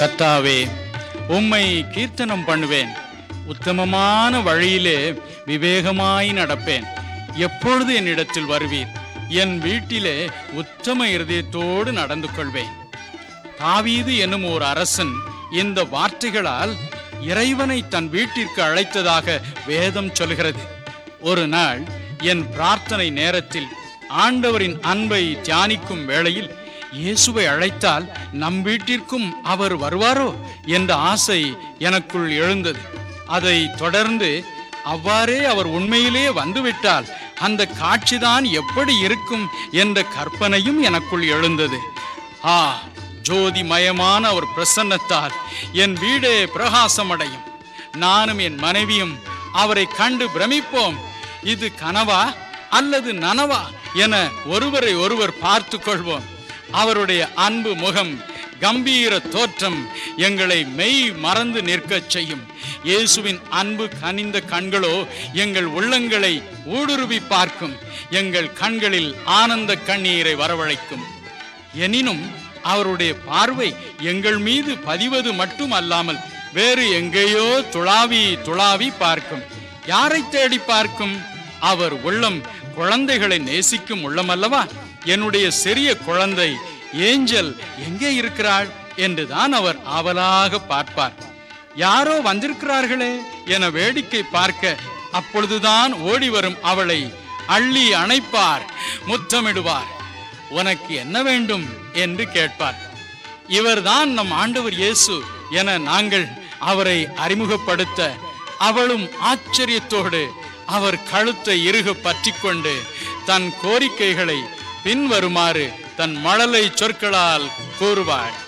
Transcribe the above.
கத்தாவே உம்மை கீர்த்தனம் பண்ணுவேன் உத்தமமான வழியிலே விவேகமாய் நடப்பேன் எப்பொழுது என்னிடத்தில் வருவீர் என் வீட்டிலே உத்தம இருதயத்தோடு நடந்து கொள்வேன் தாவீது என்னும் ஒரு அரசன் இந்த வார்த்தைகளால் இறைவனை தன் வீட்டிற்கு அழைத்ததாக வேதம் சொல்கிறது ஒரு நாள் என் பிரார்த்தனை நேரத்தில் ஆண்டவரின் அன்பை தியானிக்கும் வேளையில் இயேசுவை அழைத்தால் நம் வீட்டிற்கும் அவர் வருவாரோ என்ற ஆசை எனக்குள் எழுந்தது அதை தொடர்ந்து அவ்வாறே அவர் உண்மையிலே வந்துவிட்டால் அந்த காட்சிதான் எப்படி இருக்கும் என்ற கற்பனையும் எனக்குள் எழுந்தது ஆ ஜோதிமயமான அவர் பிரசன்னத்தால் என் வீடே பிரகாசமடையும் நானும் என் மனைவியும் அவரை கண்டு பிரமிப்போம் இது கனவா அல்லது நனவா என ஒருவரை ஒருவர் பார்த்து கொள்வோம் அவருடைய அன்பு முகம் கம்பீர தோற்றம் எங்களை மெய் மறந்து நிற்கச் செய்யும் இயேசுவின் அன்பு கனிந்த கண்களோ எங்கள் உள்ளங்களை ஊடுருவி பார்க்கும் எங்கள் கண்களில் ஆனந்த கண்ணீரை வரவழைக்கும் எனினும் அவருடைய பார்வை எங்கள் மீது பதிவது மட்டும் அல்லாமல் வேறு எங்கேயோ துளாவி துளாவி பார்க்கும் யாரை தேடி பார்க்கும் அவர் உள்ளம் குழந்தைகளை நேசிக்கும் உள்ளம் அல்லவா என்னுடைய சிறிய குழந்தை ஏஞ்சல் எங்கே இருக்கிறாள் என்றுதான் அவர் ஆவலாக பார்ப்பார் யாரோ வந்திருக்கிறார்களே என வேடிக்கை பார்க்க அப்பொழுதுதான் ஓடி வரும் அவளை அள்ளி அணைப்பார் முத்தமிடுவார் உனக்கு என்ன வேண்டும் என்று கேட்பார் இவர்தான் நம் ஆண்டவர் இயேசு என நாங்கள் அவரை அறிமுகப்படுத்த அவளும் ஆச்சரியத்தோடு அவர் கழுத்தை இறுக பற்றிக்கொண்டு தன் கோரிக்கைகளை பின்வருமாறு தன் மழலை சொற்களால் கூறுவாள்